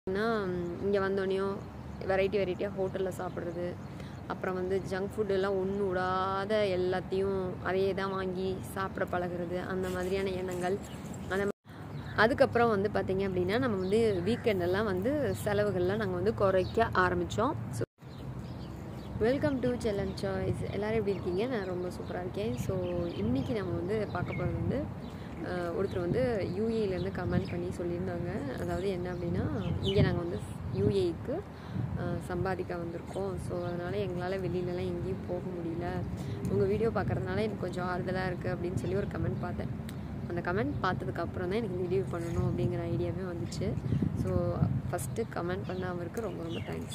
பார்த்தீங்கன்னா இங்கே வந்தோடனையும் வெரைட்டி வெரைட்டியாக ஹோட்டலில் சாப்பிட்றது அப்புறம் வந்து ஜங்க் ஃபுட் எல்லாம் ஒன்று விடாத எல்லாத்தையும் அதையே தான் வாங்கி சாப்பிட பழகுறது அந்த மாதிரியான எண்ணங்கள் அந்த மா- அதுக்கப்புறம் வந்து பார்த்தீங்க அப்படின்னா நம்ம வந்து வீக்கெண்டெல்லாம் வந்து செலவுகள்லாம் நாங்கள் வந்து குறைக்க ஆரம்பித்தோம் so welcome to Chellan choice எல்லோரும் எப்படி இருக்கீங்க நான் ரொம்ப சூப்பராக இருக்கேன் ஸோ இன்றைக்கி நம்ம வந்து பார்க்க போகிறது வந்து அஹ், ஒருத்தர் வந்து யூஏலேருந்து கமெண்ட் பண்ணி சொல்லியிருந்தாங்க அதாவது என்ன அப்படின்னா இங்கே நாங்கள் வந்து யூஏக்கு சம்பாதிக்க வந்திருக்கோம் ஸோ அதனால் எங்களால் வெளியிலலாம் எங்கேயும் போக முடியல உங்கள் வீடியோ பார்க்குறதுனால எனக்கு கொஞ்சம் ஆறுதலாக இருக்குது அப்படின்னு சொல்லி ஒரு கமெண்ட் பார்த்தேன் அந்த கமெண்ட் பார்த்ததுக்கு அப்புறம் தான் எனக்கு வீடியோ பண்ணணும் அப்படிங்கிற ஐடியாவே வந்துச்சு ஸோ ஃபஸ்ட்டு கமெண்ட் பண்ண அவருக்கு ரொம்ப ரொம்ப தேங்க்ஸ்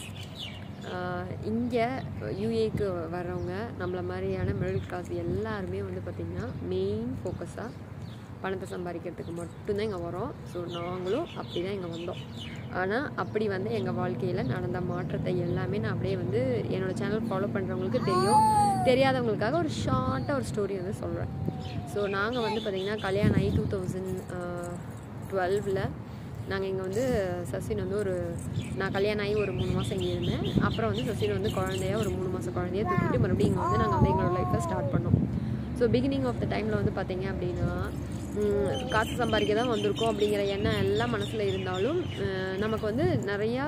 இங்கே யூஏக்கு வர்றவங்க நம்மள மாதிரியான மிடில் கிளாஸ் எல்லாருமே வந்து பார்த்திங்கன்னா மெயின் ஃபோக்கஸாக பணத்தை சம்பாதிக்கிறதுக்கு மட்டும்தான் இங்கே வரோம் ஸோ நாங்களும் அப்படி தான் இங்கே வந்தோம் ஆனால் அப்படி வந்து எங்கள் வாழ்க்கையில் நடந்த மாற்றத்தை எல்லாமே நான் அப்படியே வந்து என்னோடய சேனல் ஃபாலோ பண்ணுறவங்களுக்கு தெரியும் தெரியாதவங்களுக்காக ஒரு ஷார்ட்டாக ஒரு ஸ்டோரி வந்து சொல்கிறேன் ஸோ நாங்கள் வந்து பார்த்திங்கன்னா கல்யாணம் ஆகி டூ தௌசண்ட் டுவெல்வில் நாங்கள் இங்கே வந்து சசின் வந்து ஒரு நான் கல்யாணம் ஆகி ஒரு மூணு மாதம் இங்கே இருந்தேன் அப்புறம் வந்து சசின் வந்து குழந்தைய ஒரு மூணு மாதம் குழந்தைய தூக்கிட்டு மறுபடியும் இங்கே வந்து நாங்கள் வந்து எங்களோட லைஃப்பை ஸ்டார்ட் பண்ணோம் ஸோ பிகினிங் ஆஃப் த டைமில் வந்து பார்த்தீங்க அப்படின்னா ம், காசு சம்பாதிக்க தான் வந்திருக்கோம் அப்படிங்கிற எண்ணம் எல்லாம் மனசில் இருந்தாலும் அஹ், நமக்கு வந்து நிறையா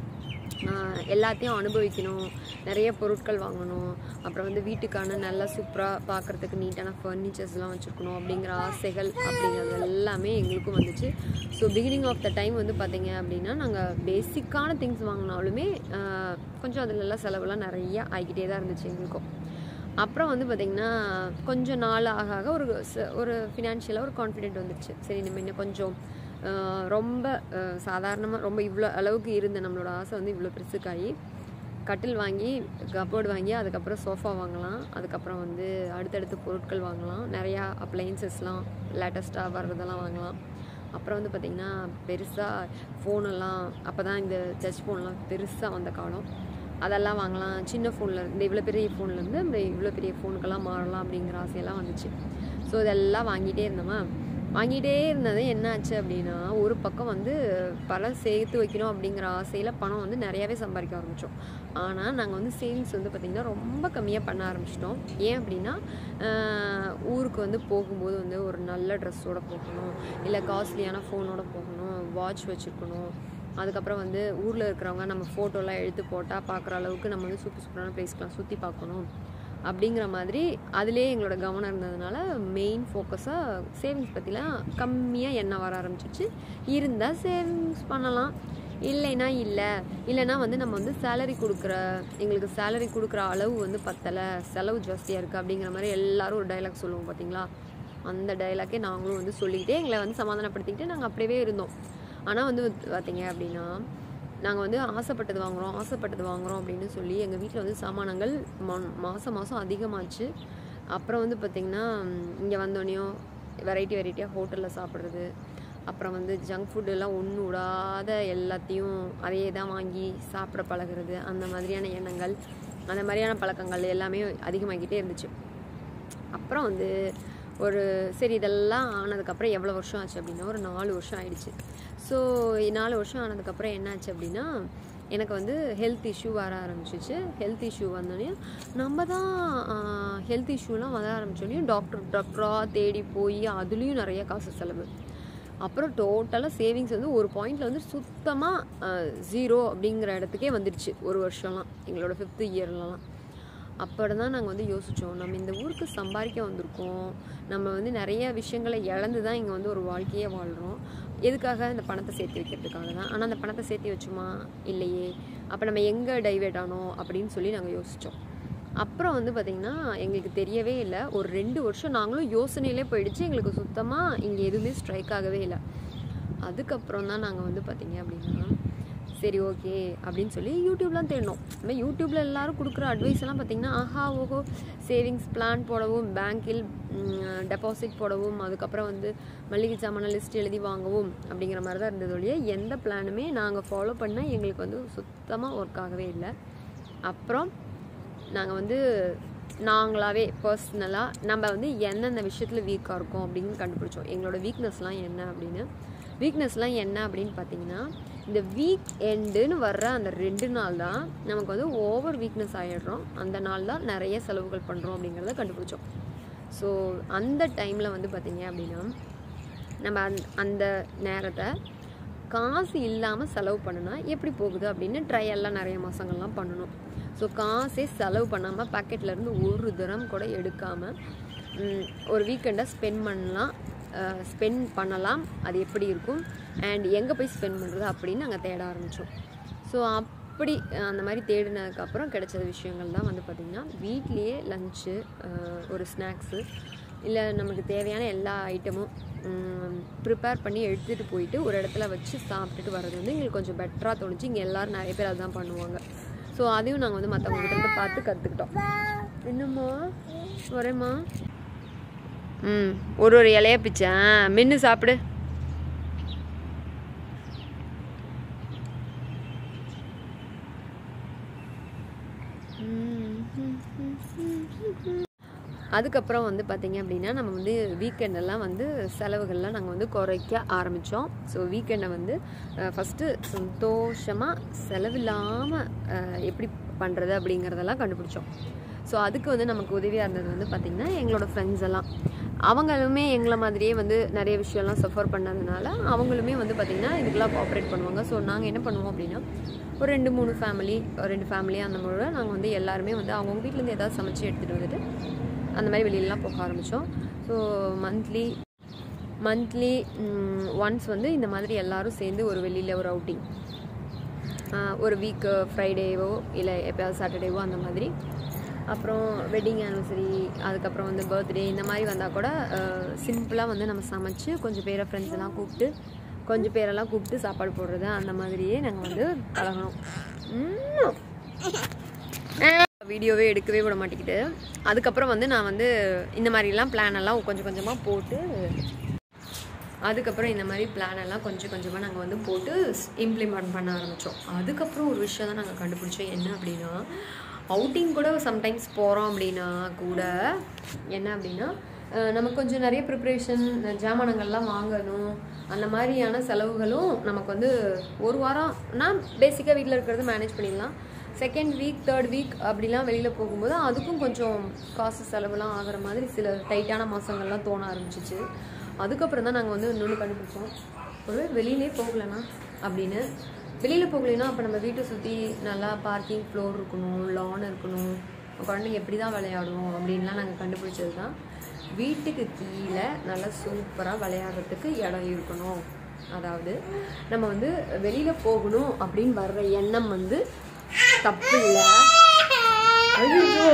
ஆஹ் எல்லாத்தையும் அனுபவிக்கணும் நிறைய பொருட்கள் வாங்கணும் அப்புறம் வந்து வீட்டுக்கான நல்லா சூப்பராக பார்க்குறதுக்கு நீட்டான ஃபர்னிச்சர்ஸ்லாம் வச்சுருக்கணும் அப்படிங்கிற ஆசைகள் அப்படிங்கிறது எல்லாமே எங்களுக்கும் வந்துச்சு so beginning of the time வந்து பார்த்தீங்க அப்படின்னா நாங்கள் பேசிக்கான திங்ஸ் வாங்கினாலுமே ஆஹ் கொஞ்சம் அதுலலாம் செலவுலாம் நிறைய ஆகிக்கிட்டே தான் இருந்துச்சு எங்களுக்கும் அப்புறம் வந்து பார்த்திங்கன்னா கொஞ்சம் நாள் ஆக ஆக ஒரு ச- ஒரு ஃபினான்ஷியலாக ஒரு கான்ஃபிடென்ட் வந்துடுச்சு சரி நம்ம இன்னும் கொஞ்சம் ஆஹ் ரொம்ப சாதாரணமாக ரொம்ப இவ்வளோ அளவுக்கு இருந்த நம்மளோட ஆசை வந்து இவ்வளோ பெருசுக்காகி கட்டில் வாங்கி கப்போர்டு வாங்கி அதுக்கப்புறம் சோஃபா வாங்கலாம் அதுக்கப்புறம் வந்து அடுத்தடுத்து பொருட்கள் வாங்கலாம் நிறையா அப்ளைன்சஸ்லாம் லேட்டஸ்ட்டாக வர்றதெல்லாம் வாங்கலாம் அப்புறம் வந்து பார்த்திங்கன்னா பெருசாக ஃபோனெல்லாம் அப்போ தான் இந்த டச் ஃபோன்லாம் பெருசாக வந்த காலம் அதெல்லாம் வாங்கலாம் சின்ன ஃபோனில் இந்த இவ்வளோ பெரிய ஃபோன்லேருந்து இந்த இவ்வளோ பெரிய ஃபோனுக்கெல்லாம் மாறலாம் அப்படிங்கிற ஆசையெல்லாம் வந்துச்சு ஸோ இதெல்லாம் வாங்கிட்டே இருந்தோமா வாங்கிட்டே இருந்தது என்ன ஆச்சு அப்படின்னா ஒரு பக்கம் வந்து பணம் சேர்த்து வைக்கணும் அப்படிங்கிற ஆசையில் பணம் வந்து நிறையாவே சம்பாதிக்க ஆரம்பித்தோம் ஆனால் நாங்கள் வந்து சேவிங்ஸ் வந்து பார்த்திங்கன்னா ரொம்ப கம்மியாக பண்ண ஆரம்பிச்சிட்டோம் ஏன் அப்படின்னா ஆஹ், ஊருக்கு வந்து போகும்போது வந்து ஒரு நல்ல ட்ரெஸ்ஸோட போகணும் இல்லை காஸ்ட்லியான ஃபோனோட போகணும் வாட்ச் வச்சுருக்கணும் அதுக்கப்புறம் வந்து ஊரில் இருக்கிறவங்க நம்ம ஃபோட்டோலாம் எடுத்து போட்டால் பார்க்குற அளவுக்கு நம்ம வந்து சூப்பர் சூப்பரான பிளேஸ்க்கெலாம் சுற்றி பார்க்கணும் அப்படிங்கிற மாதிரி அதிலே எங்களோட கவனம் இருந்ததுனால மெயின் ஃபோக்கஸாக சேவிங்ஸ் பற்றிலாம் கம்மியாக எண்ணம் வர ஆரம்பிச்சிச்சு இருந்தால் சேவிங்ஸ் பண்ணலாம் இல்லைன்னா இல்லை இல்லைன்னா வந்து நம்ம வந்து சேலரி கொடுக்குற எங்களுக்கு சேலரி கொடுக்குற அளவு வந்து பத்தலை செலவு ஜாஸ்தியாக இருக்குது அப்படிங்கிற மாதிரி எல்லாரும் ஒரு டைலாக் சொல்லுவோம் பார்த்தீங்களா அந்த டைலாக்கே நாங்களும் வந்து சொல்லிக்கிட்டே எங்களை வந்து சமாதானப்படுத்திக்கிட்டு நாங்கள் அப்படியே இருந்தோம் ஆனால் வந்து பார்த்தீங்க அப்படின்னா நாங்கள் வந்து ஆசைப்பட்டது வாங்குகிறோம் ஆசைப்பட்டது வாங்குகிறோம் அப்படின்னு சொல்லி எங்கள் வீட்டில் வந்து சாமானங்கள் மாதம் மாதம் அதிகமாச்சு அப்புறம் வந்து பார்த்திங்கன்னா இங்கே வந்தோடனையும் வெரைட்டி வெரைட்டியாக ஹோட்டலில் சாப்பிட்றது அப்புறம் வந்து ஜங்க் ஃபுட் எல்லாம் ஒன்று விடாத எல்லாத்தையும் அதையே தான் வாங்கி சாப்பிட பழகுறது அந்த மாதிரியான எண்ணங்கள் அந்த மாதிரியான பழக்கங்கள் எல்லாமே அதிகமாகிக்கிட்டே இருந்துச்சு அப்புறம் வந்து ஒரு சரி இதெல்லாம் ஆனதுக்கப்புறம் எவ்வளோ வருஷம் ஆச்சு அப்படின்னா ஒரு நாலு வருஷம் ஆயிடுச்சு ஸோ நாலு வருஷம் ஆனதுக்கப்புறம் என்ன ஆச்சு அப்படின்னா எனக்கு வந்து ஹெல்த் இஷ்யூ வர ஆரம்பிச்சிச்சு ஹெல்த் இஷ்யூ வந்தோடனே நம்ம தான் ஹெல்த் இஷ்யூலாம் வர ஆரம்பிச்சோடனே டாக்டர் டாக்டராக தேடி போய் அதுலேயும் நிறைய காசு செலவு அப்புறம் டோட்டலாக சேவிங்ஸ் வந்து ஒரு பாயிண்டில் வந்து சுத்தமாக ஜீரோ அப்படிங்கிற இடத்துக்கே வந்துடுச்சு ஒரு வருஷம்லாம் எங்களோட ஃபிஃப்த்து இயர்லலாம் அப்போ தான் நாங்கள் வந்து யோசித்தோம் நம்ம இந்த ஊருக்கு சம்பாதிக்க வந்திருக்கோம் நம்ம வந்து நிறைய விஷயங்களை இழந்து தான் இங்கே வந்து ஒரு வாழ்க்கையே வாழ்கிறோம் எதுக்காக இந்த பணத்தை சேர்த்து வைக்கிறதுக்காக தான் ஆனால் அந்த பணத்தை சேர்த்து வச்சுமா இல்லையே அப்போ நம்ம எங்கே டைவேட் ஆனோம் அப்படின்னு சொல்லி நாங்கள் யோசித்தோம் அப்புறம் வந்து பார்த்திங்கன்னா எங்களுக்கு தெரியவே இல்லை ஒரு ரெண்டு வருஷம் நாங்களும் யோசனையிலே போயிடுச்சு எங்களுக்கு சுத்தமாக இங்கே எதுவுமே ஸ்ட்ரைக் ஆகவே இல்லை அதுக்கப்புறம் தான் நாங்கள் வந்து பார்த்திங்க அப்படின்னா சரி ஓகே அப்படின்னு சொல்லி யூடியூப்லாம் தேடினோம் நம்ம யூடியூப்பில் எல்லாரும் கொடுக்குற அட்வைஸ் எல்லாம் பார்த்தீங்கன்னா ஆஹா ஓஹோ சேவிங்ஸ் பிளான் போடவும் பேங்க்கில் டெபாசிட் போடவும் அதுக்கப்புறம் வந்து மளிகை சாமான லிஸ்ட் எழுதி வாங்கவும் அப்படிங்கிற மாதிரி தான் இருந்தது ஒழிய எந்த பிளானுமே நாங்கள் ஃபாலோ பண்ணால் எங்களுக்கு வந்து சுத்தமாக ஒர்க் ஆகவே இல்லை அப்புறம் நாங்கள் வந்து நாங்களாவே பர்சனலாக நம்ம வந்து எந்தெந்த விஷயத்தில் வீக்காக இருக்கோம் அப்படின்னு கண்டுபிடிச்சோம் எங்களோட வீக்னஸ்லாம் என்ன அப்படின்னு வீக்னஸ்லாம் என்ன அப்படின்னு பார்த்தீங்கன்னா இந்த வீக் எண்டுன்னு வர்ற அந்த ரெண்டு நாள் தான் நமக்கு வந்து ஓவர் வீக்னஸ் ஆகிடுறோம் அந்த நாள் தான் நிறைய செலவுகள் பண்ணுறோம் அப்படிங்கிறத கண்டுபிடிச்சோம் ஸோ அந்த டைமில் வந்து பார்த்திங்க அப்படின்னா நம்ம அந் அந்த நேரத்தை காசு இல்லாமல் செலவு பண்ணுனா எப்படி போகுது அப்படின்னு ட்ரையெல்லாம் நிறைய மாதங்கள்லாம் பண்ணணும் ஸோ காசே செலவு பண்ணாமல் பாக்கெட்லேருந்து ஒரு தினம் கூட எடுக்காமல் ஒரு வீக்கெண்டை ஸ்பெண்ட் பண்ணலாம் ஸ்பெண்ட் பண்ணலாம் அது எப்படி இருக்கும் அண்ட் எங்கே போய் ஸ்பெண்ட் பண்ணுறது அப்படின்னு நாங்கள் தேட ஆரம்பித்தோம் ஸோ அப்படி அந்த மாதிரி தேடினதுக்கப்புறம் கிடைச்ச விஷயங்கள் தான் வந்து பார்த்திங்கன்னா வீட்லேயே லஞ்சு ஒரு ஸ்நாக்ஸு இல்லை நமக்கு தேவையான எல்லா ஐட்டமும் ப்ரிப்பேர் பண்ணி எடுத்துகிட்டு போயிட்டு ஒரு இடத்துல வச்சு சாப்பிட்டுட்டு வர்றது வந்து எங்களுக்கு கொஞ்சம் பெட்டராக தோணுச்சு இங்கே எல்லோரும் நிறைய பேர் அதுதான் பண்ணுவாங்க ஸோ அதையும் நாங்கள் வந்து மற்றவங்க கிட்ட இருந்து பார்த்து கற்றுக்கிட்டோம் என்னம்மா வரேம்மா ம் ஒரு ஒரு இலைய பிச்சேன் மென்று சாப்பிடு அதுக்கப்புறம் வந்து பார்த்திங்க அப்படின்னா நம்ம வந்து வீக்கெண்டெல்லாம் வந்து செலவுகள்லாம் நாங்கள் வந்து குறைக்க ஆரம்பித்தோம் ஸோ வீக்கெண்டை வந்து ஃபஸ்ட்டு சந்தோஷமாக செலவில்லாமல் எப்படி பண்ணுறது அப்படிங்கிறதெல்லாம் கண்டுபிடிச்சோம் ஸோ அதுக்கு வந்து நமக்கு உதவியாக இருந்தது வந்து பார்த்திங்கன்னா எங்களோட ஃப்ரெண்ட்ஸ் எல்லாம் அவங்களுமே எங்களை மாதிரியே வந்து நிறைய விஷயம்லாம் சஃபர் பண்ணதுனால அவங்களுமே வந்து பார்த்திங்கன்னா இதுக்கெல்லாம் கோஆப்ரேட் பண்ணுவாங்க ஸோ நாங்கள் என்ன பண்ணுவோம் அப்படின்னா ஒரு ரெண்டு மூணு ஃபேமிலி ஒரு ரெண்டு ஃபேமிலி அந்த மாதிரி நாங்கள் வந்து எல்லாருமே வந்து அவங்கவுங்க வீட்டிலேருந்து ஏதாவது சமைச்சு எடுத்துகிட்டு வந்துட்டு அந்த மாதிரி வெளியிலலாம் போக ஆரம்பித்தோம் ஸோ மந்த்லி மந்த்லி ஒன்ஸ் வந்து இந்த மாதிரி எல்லோரும் சேர்ந்து ஒரு வெளியில் ஒரு அவுட்டிங் ஒரு வீக்கு ஃப்ரைடேவோ இல்லை எப்போயாவது சாட்டர்டேவோ அந்த மாதிரி அப்புறம் வெட்டிங் ஆனிவர்சரி அதுக்கப்புறம் வந்து பர்த்டே இந்த மாதிரி வந்தால் கூட சிம்பிளாக வந்து நம்ம சமைச்சு கொஞ்சம் பேரை ஃப்ரெண்ட்ஸ் எல்லாம் கூப்பிட்டு கொஞ்சம் பேரெல்லாம் கூப்பிட்டு சாப்பாடு போடுறது அந்த மாதிரியே நாங்கள் வந்து பழகணும் வீடியோவே எடுக்கவே விட மாட்டேங்குது அதுக்கப்புறம் வந்து நான் வந்து இந்த மாதிரிலாம் பிளான் எல்லாம் கொஞ்சம் கொஞ்சமாக போட்டு அதுக்கப்புறம் இந்த மாதிரி பிளான் எல்லாம் கொஞ்சம் கொஞ்சமாக நாங்கள் வந்து போட்டு இம்ப்ளிமெண்ட் பண்ண ஆரம்பித்தோம் அதுக்கப்புறம் ஒரு விஷயம் தான் நாங்கள் கண்டுபிடிச்சோம் என்ன அப்படின்னா அவுட்டிங் கூட சம்டைம்ஸ் போகிறோம் அப்படின்னா கூட என்ன அப்படின்னா நமக்கு கொஞ்சம் நிறைய ப்ரிப்ரேஷன் ஜாமானங்கள்லாம் வாங்கணும் அந்த மாதிரியான செலவுகளும் நமக்கு வந்து ஒரு வாரம்னா பேசிக்காக வீட்டில் இருக்கிறது மேனேஜ் பண்ணிடலாம் செகண்ட் வீக் தேர்ட் வீக் அப்படிலாம் வெளியில் போகும்போது அதுக்கும் கொஞ்சம் காசு செலவுலாம் ஆகிற மாதிரி சில டைட்டான மாதங்கள்லாம் தோண ஆரம்பிச்சிச்சு அதுக்கப்புறம் தான் நாங்கள் வந்து இன்னொன்று கண்டுபிடிச்சோம் ஒரு வெளியிலே போகலனா அப்படின்னு வெளியில் போகலைன்னா அப்போ நம்ம வீட்டை சுற்றி நல்லா பார்க்கிங் ஃப்ளோர் இருக்கணும் லான் இருக்கணும் குழந்தைங்க எப்படி தான் விளையாடும் அப்படின்லாம் நாங்கள் கண்டுபிடிச்சது தான் வீட்டுக்கு கீழே நல்லா சூப்பராக விளையாடுறதுக்கு இடம் இருக்கணும் அதாவது நம்ம வந்து வெளியில் போகணும் அப்படின்னு வர்ற எண்ணம் வந்து தப்பு இல்லை ஐயோ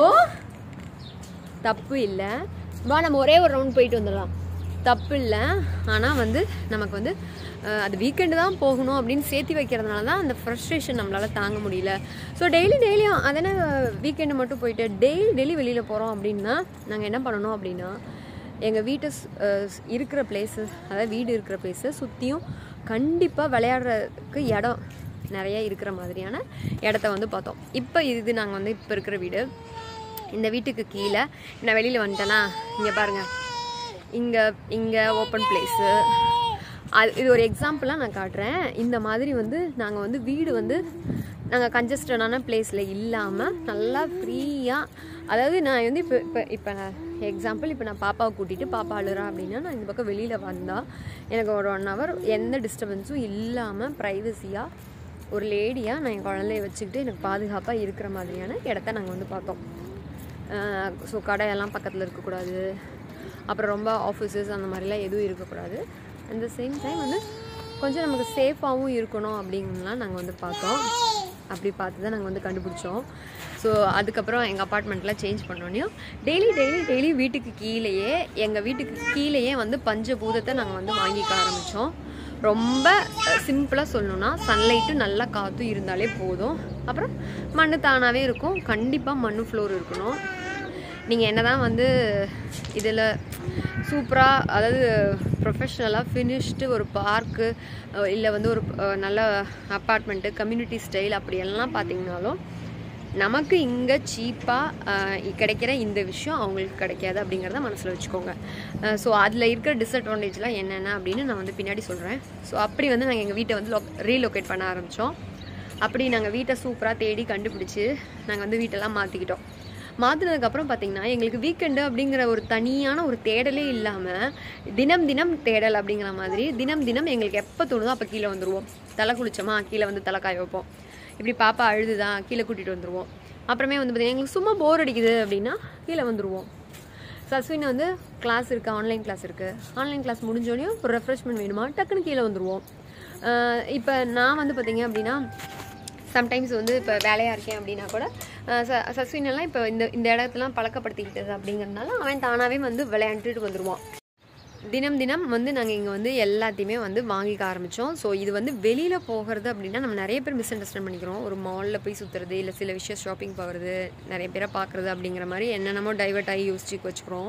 தப்பு இல்லை வா நம்ம ஒரே ஒரு ரவுண்ட் போயிட்டு வந்துடலாம் தப்பு இல்லை ஆனால் வந்து நமக்கு வந்து அது வீக்கெண்டு தான் போகணும் அப்படின்னு சேர்த்து வைக்கிறதுனால தான் அந்த ஃப்ரஸ்ட்ரேஷன் நம்மளால் தாங்க முடியல ஸோ டெய்லி டெய்லியும் அதனை வீக்கெண்டு மட்டும் போயிட்டு டெய்லி டெய்லி வெளியில் போகிறோம் அப்படின்னா நாங்கள் என்ன பண்ணணும் அப்படின்னா எங்கள் வீட்டு இருக்கிற பிளேஸு அதாவது வீடு இருக்கிற பிளேஸை சுற்றியும் கண்டிப்பாக விளையாடுறதுக்கு இடம் நிறைய இருக்கிற மாதிரியான இடத்த வந்து பார்த்தோம் இப்போ இது நாங்கள் வந்து இப்போ இருக்கிற வீடு இந்த வீட்டுக்கு கீழே நான் வெளியில் வந்துட்டேன்னா இங்கே பாருங்கள் இங்கே இங்கே ஓப்பன் பிளேஸு அது இது ஒரு எக்ஸாம்பிளாக நான் காட்டுறேன் இந்த மாதிரி வந்து நாங்கள் வந்து வீடு வந்து நாங்கள் கன்ஜஸ்டடான பிளேஸில் இல்லாமல் நல்லா ஃப்ரீயாக அதாவது நான் வந்து இப்போ இப்போ இப்போ நான் எக்ஸாம்பிள் இப்போ நான் பாப்பாவை கூட்டிகிட்டு பாப்பா அழுறா அப்படின்னா நான் இந்த பக்கம் வெளியில் வந்தால் எனக்கு ஒரு ஒன் ஹவர் எந்த டிஸ்டர்பன்ஸும் இல்லாமல் ப்ரைவசியாக ஒரு லேடியாக நான் என் குழந்தைய வச்சுக்கிட்டு எனக்கு பாதுகாப்பாக இருக்கிற மாதிரியான இடத்த நாங்கள் வந்து பார்த்தோம் ஸோ கடையெல்லாம் பக்கத்தில் இருக்கக்கூடாது அப்புறம் ரொம்ப ஆஃபீஸஸ் அந்த மாதிரிலாம் எதுவும் இருக்கக்கூடாது அட் த சேம் டைம் வந்து கொஞ்சம் நமக்கு சேஃபாகவும் இருக்கணும் அப்படிங்கலாம் நாங்கள் வந்து பார்த்தோம் அப்படி பார்த்து தான் நாங்கள் வந்து கண்டுபிடிச்சோம் ஸோ அதுக்கப்புறம் எங்கள் அப்பார்ட்மெண்ட்டில் சேஞ்ச் பண்ணோன்னையும் டெய்லி டெய்லி டெய்லி வீட்டுக்கு கீழேயே எங்கள் வீட்டுக்கு கீழேயே வந்து பஞ்சபூதத்தை நாங்கள் வந்து வாங்கிக்க ஆரம்பித்தோம் ரொம்ப சிம்பிளாக சொல்லணுன்னா சன்லைட்டும் நல்லா காற்றும் இருந்தாலே போதும் அப்புறம் மண் தானாகவே இருக்கும் கண்டிப்பாக மண் ஃப்ளோர் இருக்கணும் நீங்கள் என்ன தான் வந்து இதில் சூப்பராக அதாவது ப்ரொஃபஷ்னலாக ஃபினிஷ்டு ஒரு பார்க்கு இல்லை வந்து ஒரு நல்ல அப்பார்ட்மெண்ட்டு கம்யூனிட்டி ஸ்டைல் அப்படியெல்லாம் பார்த்தீங்கனாலும் நமக்கு இங்கே சீப்பாக கிடைக்கிற இந்த விஷயம் அவங்களுக்கு கிடைக்காது அப்படிங்கிறத மனசில் வச்சுக்கோங்க ஸோ அதில் இருக்கிற டிஸ்அட்வான்டேஜ்லாம் என்னென்ன அப்படின்னு நான் வந்து பின்னாடி சொல்கிறேன் ஸோ அப்படி வந்து நாங்கள் எங்கள் வீட்டை வந்து லொ ரீலொகேட் பண்ண ஆரம்பித்தோம் அப்படி நாங்கள் வீட்டை சூப்பராக தேடி கண்டுபிடிச்சி நாங்கள் வந்து வீட்டெல்லாம் மாற்றிக்கிட்டோம் மாற்றினதுக்கப்புறம் பார்த்தீங்கன்னா எங்களுக்கு வீக்கெண்டு அப்படிங்கிற ஒரு தனியான ஒரு தேடலே இல்லாமல் தினம் தினம் தேடல் அப்படிங்கிற மாதிரி தினம் தினம் எங்களுக்கு எப்போ தோணுதோ அப்போ கீழே வந்துடுவோம் தலை குளிச்சோமா கீழே வந்து தலை காய வைப்போம் இப்படி பாப்பா அழுதுதான் கீழே கூட்டிகிட்டு வந்துடுவோம் அப்புறமே வந்து பார்த்தீங்கன்னா எங்களுக்கு சும்மா போர் அடிக்குது அப்படின்னா கீழே வந்துடுவோம் சஸ்வின் வந்து கிளாஸ் இருக்குது ஆன்லைன் கிளாஸ் இருக்குது ஆன்லைன் கிளாஸ் முடிஞ்சோடனே ஒரு ரெஃப்ரெஷ்மெண்ட் வேணுமா டக்குன்னு கீழே வந்துடுவோம் இப்போ நான் வந்து பார்த்தீங்க அப்படின்னா சம்டைம்ஸ் வந்து இப்போ வேலையாக இருக்கேன் அப்படின்னா கூட அஹ் ச சஸ்வின் எல்லாம் இப்போ இந்த இந்த இடத்துலாம் பழக்கப்படுத்திக்கிட்டது அப்படிங்கிறதுனால அவன் தானாகவே வந்து விளையாண்டுட்டு வந்துடுவான் தினம் தினம் வந்து நாங்கள் இங்கே வந்து எல்லாத்தையுமே வந்து வாங்கிக்க ஆரம்பித்தோம் ஸோ இது வந்து வெளியில் போகிறது அப்படின்னா நம்ம நிறைய பேர் மிஸ் அண்டர்ஸ்டாண்ட் பண்ணிக்கிறோம் ஒரு மாலில் போய் சுற்றுறது இல்லை சில விஷயம் ஷாப்பிங் போகிறது நிறைய பேரை பார்க்குறது அப்படிங்கிற மாதிரி என்னென்னமோ டைவர்ட் ஆகி யோசிச்சு வச்சுக்கிறோம்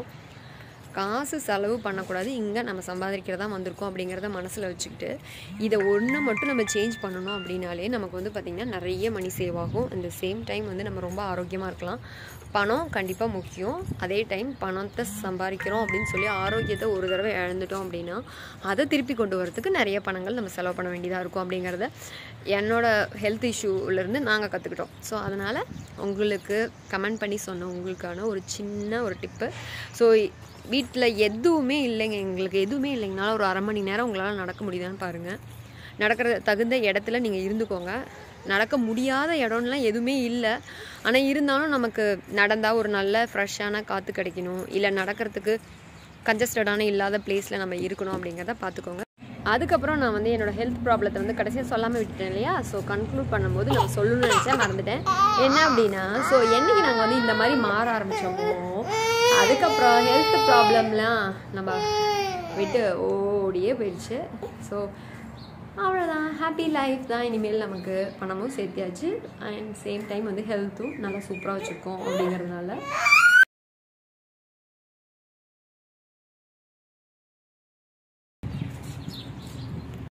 காசு செலவு பண்ணக்கூடாது இங்கே நம்ம சம்பாதிக்கிறதா வந்திருக்கோம் அப்படிங்கிறத மனசில் வச்சுக்கிட்டு இதை ஒன்று மட்டும் நம்ம சேஞ்ச் பண்ணணும் அப்படின்னாலே நமக்கு வந்து பார்த்திங்கன்னா நிறைய மணி சேவ் ஆகும் அந்த சேம் டைம் வந்து நம்ம ரொம்ப ஆரோக்கியமாக இருக்கலாம் பணம் கண்டிப்பாக முக்கியம் அதே டைம் பணத்தை சம்பாதிக்கிறோம் அப்படின்னு சொல்லி ஆரோக்கியத்தை ஒரு தடவை இழந்துட்டோம் அப்படின்னா அதை திருப்பி கொண்டு வரதுக்கு நிறைய பணங்கள் நம்ம செலவு பண்ண வேண்டியதாக இருக்கும் அப்படிங்கிறத என்னோட ஹெல்த் இஷ்யூலேருந்து நாங்கள் கற்றுக்கிட்டோம் ஸோ அதனால் உங்களுக்கு கமெண்ட் பண்ணி சொன்ன உங்களுக்கான ஒரு சின்ன ஒரு டிப்பு ஸோ வீட்டில் எதுவுமே இல்லைங்க எங்களுக்கு எதுவுமே இல்லைங்கனால ஒரு அரை மணி நேரம் உங்களால் நடக்க முடியுதான்னு பாருங்கள் நடக்கிற தகுந்த இடத்துல நீங்கள் இருந்துக்கோங்க நடக்க முடியாத இடம்லாம் எதுவுமே இல்லை ஆனால் இருந்தாலும் நமக்கு நடந்தால் ஒரு நல்ல ஃப்ரெஷ்ஷான காற்று கிடைக்கணும் இல்லை நடக்கிறதுக்கு கன்ஜஸ்டடான இல்லாத பிளேஸில் நம்ம இருக்கணும் அப்படிங்கிறத பார்த்துக்கோங்க அதுக்கப்புறம் நான் வந்து என்னோட ஹெல்த் ப்ராப்ளத்தை வந்து கடைசியாக சொல்லாமல் விட்டுட்டேன் இல்லையா ஸோ கன்க்ளூட் பண்ணும்போது நான் சொல்லணும்னு நினச்சேன் மறந்துட்டேன் என்ன அப்படின்னா ஸோ என்னைக்கு நாங்கள் வந்து இந்த மாதிரி மாற ஆரம்பித்தோமோ அதுக்கப்புறம் ஹெல்த் ப்ராப்ளம்லாம் நம்ம விட்டு ஓடியே போயிடுச்சு ஸோ அவ்வளோதான் ஹாப்பி லைஃப் தான் இனிமேல் நமக்கு பணமும் சேர்த்தியாச்சு அண்ட் சேம் டைம் வந்து ஹெல்த்தும் நல்லா சூப்பராக வச்சுருக்கோம் அப்படிங்கிறதுனால